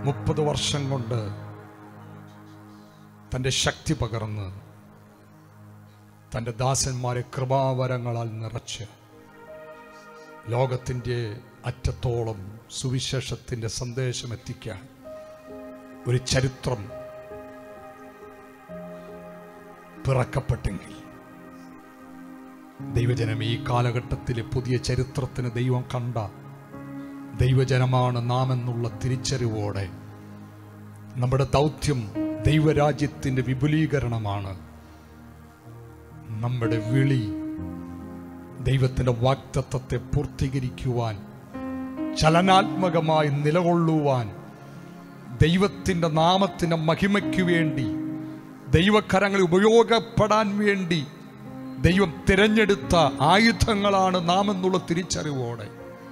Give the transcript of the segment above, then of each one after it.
മുപ്പത് വർഷം കൊണ്ട് തൻ്റെ ശക്തി പകർന്ന് തൻ്റെ ദാസന്മാരെ കൃപാവരങ്ങളാൽ നിറച്ച് ലോകത്തിൻ്റെ അറ്റത്തോളം സുവിശേഷത്തിൻ്റെ സന്ദേശം എത്തിക്കാൻ ഒരു ചരിത്രം പിറക്കപ്പെട്ടെങ്കിൽ ദൈവജനം ഈ കാലഘട്ടത്തിലെ പുതിയ ചരിത്രത്തിന് ദൈവം കണ്ട ദൈവജനമാണ് നാം എന്നുള്ള തിരിച്ചറിവോടെ നമ്മുടെ ദൗത്യം ദൈവരാജ്യത്തിൻ്റെ വിപുലീകരണമാണ് നമ്മുടെ വിളി ദൈവത്തിൻ്റെ വാക്തത്വത്തെ പൂർത്തീകരിക്കുവാൻ ചലനാത്മകമായി നിലകൊള്ളുവാൻ ദൈവത്തിൻ്റെ നാമത്തിൻ്റെ മഹിമയ്ക്ക് വേണ്ടി ദൈവകരങ്ങൾ ഉപയോഗപ്പെടാൻ വേണ്ടി ദൈവം തിരഞ്ഞെടുത്ത ആയുധങ്ങളാണ് നാം എന്നുള്ള തിരിച്ചറിവോടെ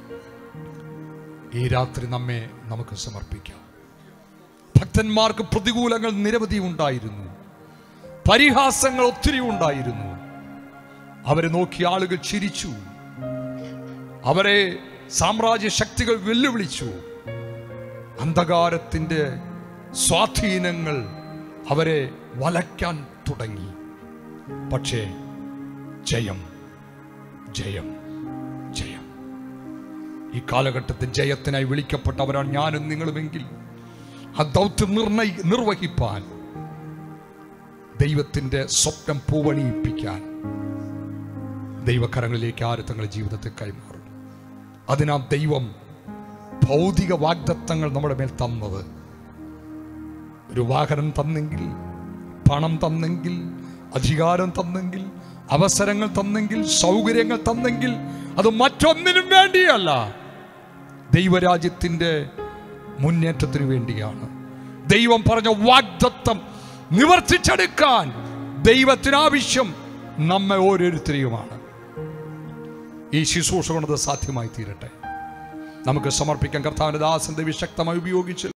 ഈ രാത്രി നമ്മെ നമുക്ക് സമർപ്പിക്കാം ഭക്തന്മാർക്ക് പ്രതികൂലങ്ങൾ നിരവധി ഉണ്ടായിരുന്നു പരിഹാസങ്ങൾ ഒത്തിരി ഉണ്ടായിരുന്നു അവരെ നോക്കി ആളുകൾ ചിരിച്ചു അവരെ സാമ്രാജ്യ ശക്തികൾ വെല്ലുവിളിച്ചു അന്ധകാരത്തിൻ്റെ സ്വാധീനങ്ങൾ അവരെ വലയ്ക്കാൻ തുടങ്ങി പക്ഷേ ജയം ജയം ജയം ഈ കാലഘട്ടത്തിൽ ജയത്തിനായി വിളിക്കപ്പെട്ടവരാണ് ഞാനും നിങ്ങളുമെങ്കിൽ ആ ദൗത്യം നിർണയി നിർവഹിപ്പാൻ ദൈവത്തിൻ്റെ സ്വപ്നം പൂവണിയിപ്പിക്കാൻ ദൈവകരങ്ങളിലേക്ക് ആര് തങ്ങളുടെ ജീവിതത്തെ കൈമാറും അതിനാ ദൈവം ഭൗതിക വാഗ്ദത്തങ്ങൾ നമ്മുടെ മേൽ തന്നത് ഒരു വാഹനം തന്നെങ്കിൽ പണം തന്നെങ്കിൽ അധികാരം തന്നെങ്കിൽ അവസരങ്ങൾ തന്നെങ്കിൽ സൗകര്യങ്ങൾ തന്നെങ്കിൽ അത് മറ്റൊന്നിനും വേണ്ടിയല്ല ദൈവരാജ്യത്തിൻ്റെ മുന്നേറ്റത്തിന് വേണ്ടിയാണ് ദൈവം പറഞ്ഞ വാഗ്ദത്തം നിവർത്തിച്ചെടുക്കാൻ ദൈവത്തിനാവശ്യം നമ്മെ ഓരോരുത്തരെയുമാണ് ഈ ശുശ്രൂഷ കൊണ്ടത് സാധ്യമായി തീരട്ടെ നമുക്ക് സമർപ്പിക്കാൻ കർത്താവിന്റെ ദാസൻ ദൈവം ശക്തമായി ഉപയോഗിച്ച്